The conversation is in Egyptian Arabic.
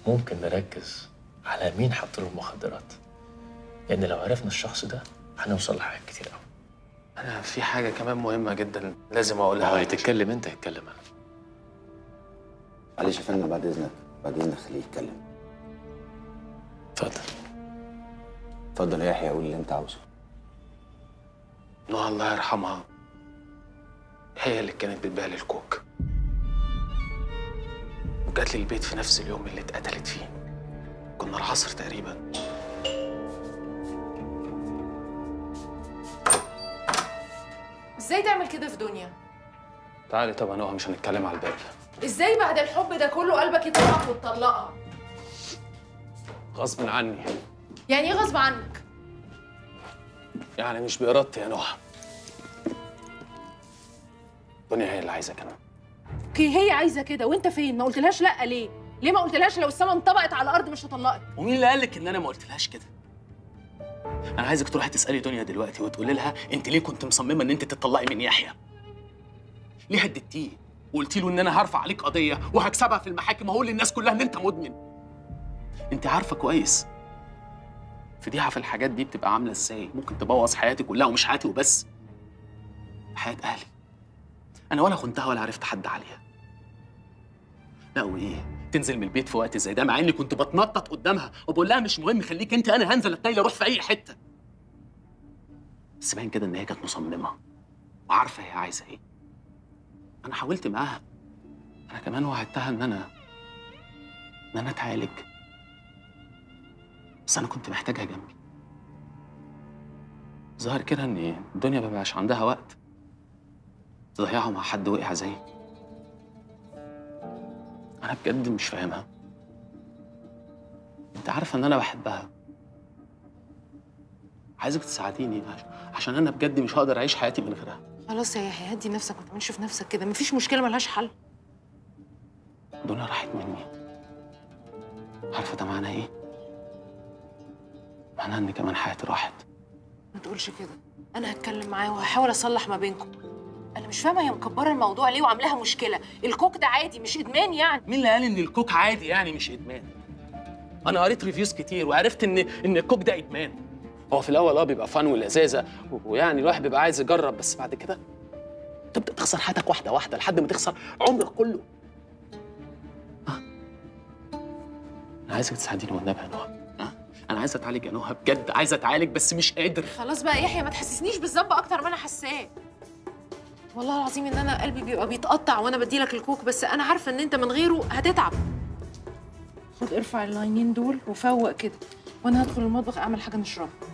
ممكن نركز على مين حط له المخدرات لان لو عرفنا الشخص ده هنوصل لحاجات كتير قوي انا في حاجه كمان مهمه جدا لازم اقولها هو هتتكلم انت هتتكلم انا معلش يا فندم بعد اذنك بعد اذنك خليه يتكلم اتفضل اتفضل يا يحيى قول اللي انت عاوزه نوع الله يرحمها هي اللي كانت بتبيع لي الكوك وجات لي البيت في نفس اليوم اللي اتقتلت فيه كنا العصر تقريبا ازاي تعمل كده في دنيا تعالي طبعا نوع مش هنتكلم على الباقي ازاي بعد الحب ده كله قلبك يطلعك وتطلقها غصب عني يعني ايه غصب عنك يعني مش بإرادتي يا نوح دنيا هي اللي عايزة كمان اوكي هي عايزه كده وانت فين ما قلتلهاش لا ليه ليه ما قلتلهاش لو السما انطبقت على الارض مش هطلقك ومين اللي قالك ان انا ما قلتلهاش كده انا عايزك تروحي تسالي دنيا دلوقتي وتقولي لها انت ليه كنت مصممه ان انت تطلقي من يحيى ليه هددتيه وقلتي له ان انا هرفع عليك قضيه وهكسبها في المحاكم وهقول للناس كلها ان انت مدمن انت عارفه كويس فضيحه في الحاجات دي بتبقى عامله ازاي ممكن تبوظ حياتي كلها ومش حياتي وبس حياه اهلي انا ولا خنتها ولا عرفت حد عليها لا وايه تنزل من البيت في وقت زي ده مع اني كنت بتنطط قدامها وبقول لها مش مهم خليك انت انا هنزل اتنيل اروح في اي حته بس باين كده ان هي كانت مصممه وعارفه هي عايزه ايه انا حاولت معاها انا كمان وعدتها ان انا ان انا اتعالج بس انا كنت محتاجها جنبي ظهر كده ان الدنيا ما بقاش عندها وقت تضيعه مع حد وقع زيي انا بجد مش فاهمها انت عارفه ان انا بحبها عايزك تساعديني عش- عشان انا بجد مش هقدر اعيش حياتي من غيرها خلاص يا يحيى هدي نفسك ما تعملش في نفسك كده مفيش مشكله ملهاش حل دنيا راحت مني عارفه ده معناه ايه معناه ان كمان حياتي راحت ما تقولش كده انا هتكلم معاه وهحاول اصلح ما بينكم انا مش فاهمه هي مكبره الموضوع ليه وعاملاها مشكله الكوك ده عادي مش ادمان يعني مين اللي قال ان الكوك عادي يعني مش ادمان انا قريت ريفيوز كتير وعرفت ان ان الكوك ده ادمان هو في الاول اه بيبقى فن ولذاذه و- ويعني الواحد بيبقى عايز يجرب بس بعد كده تبدا تخسر حياتك واحده واحده لحد ما تخسر عمرك كله ها انا عايزك تساعديني والنبي يا نهى ها انا عايز اتعالج يا نهى بجد عايز اتعالج بس مش قادر خلاص بقى يا يحيى ما تحسسنيش بالذنب اكتر ما انا حاساه والله العظيم ان انا قلبي بيبقى بيتقطع وانا بديلك الكوك بس انا عارفه ان انت من غيره هتتعب خد ارفع اللاينين دول وفوق كده وانا هدخل المطبخ اعمل حاجه نشربها